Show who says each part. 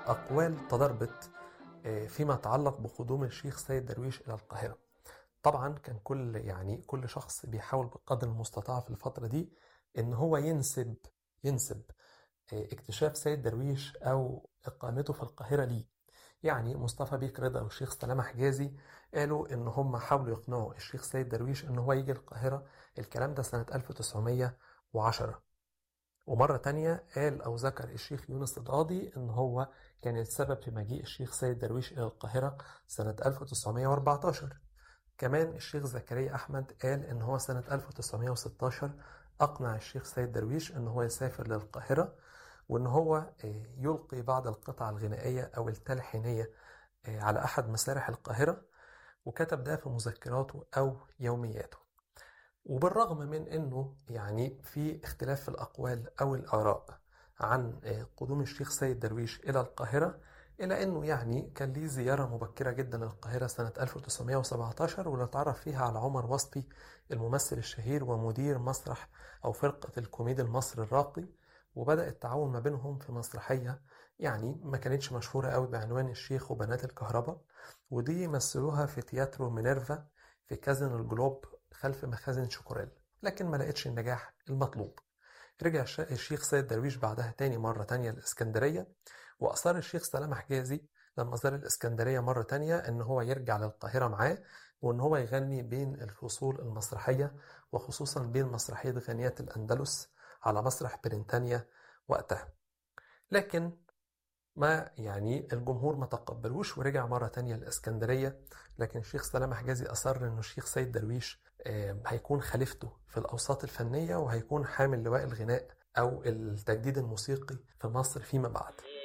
Speaker 1: أقوال تضربت فيما يتعلق بقدوم الشيخ سيد درويش إلى القاهرة طبعا كان كل يعني كل شخص بيحاول بقدر المستطاع في الفترة دي إن هو ينسب ينسب اكتشاف سيد درويش أو إقامته في القاهرة ليه يعني مصطفى بيك رضا والشيخ سلامة حجازي قالوا إن هم حاولوا يقنعوا الشيخ سيد درويش إن هو يجي القاهرة الكلام ده سنة 1910 ومرة تانية قال أو ذكر الشيخ يونس القاضي إن هو كان السبب في مجيء الشيخ سيد درويش إلى القاهرة سنة 1914 كمان الشيخ زكريا أحمد قال إن هو سنة 1916 أقنع الشيخ سيد درويش إن هو يسافر للقاهرة وإن هو يلقي بعض القطع الغنائية أو التلحينية على أحد مسارح القاهرة وكتب ده في مذكراته أو يومياته وبالرغم من أنه يعني في اختلاف في الأقوال أو الآراء عن قدوم الشيخ سيد درويش إلى القاهرة إلى أنه يعني كان ليه زيارة مبكرة جدا للقاهرة سنة 1917 واللي اتعرف فيها على عمر وصفي الممثل الشهير ومدير مسرح أو فرقة الكوميدي المصري الراقي وبدأ التعاون ما بينهم في مسرحية يعني ما كانتش مشهورة قوي بعنوان الشيخ وبنات الكهرباء ودي مثلوها في تياترو مينيرفا في كازن الجلوب خلف مخازن شوكوريل لكن ما لقتش النجاح المطلوب رجع الشيخ سيد درويش بعدها تاني مرة تانية الإسكندرية وأصر الشيخ سلام حجازي لما زار الإسكندرية مرة تانية إن هو يرجع للقاهرة معاه وإن هو يغني بين الفصول المسرحية وخصوصا بين مسرحية غنيات الأندلس على مسرح بريطانيا وقتها لكن ما يعني الجمهور ما تقبلوش ورجع مرة تانية الإسكندرية لكن الشيخ سلام حجازي أصر إنه الشيخ سيد درويش هيكون خليفته في الأوساط الفنية وهيكون حامل لواء الغناء أو التجديد الموسيقي في مصر فيما بعد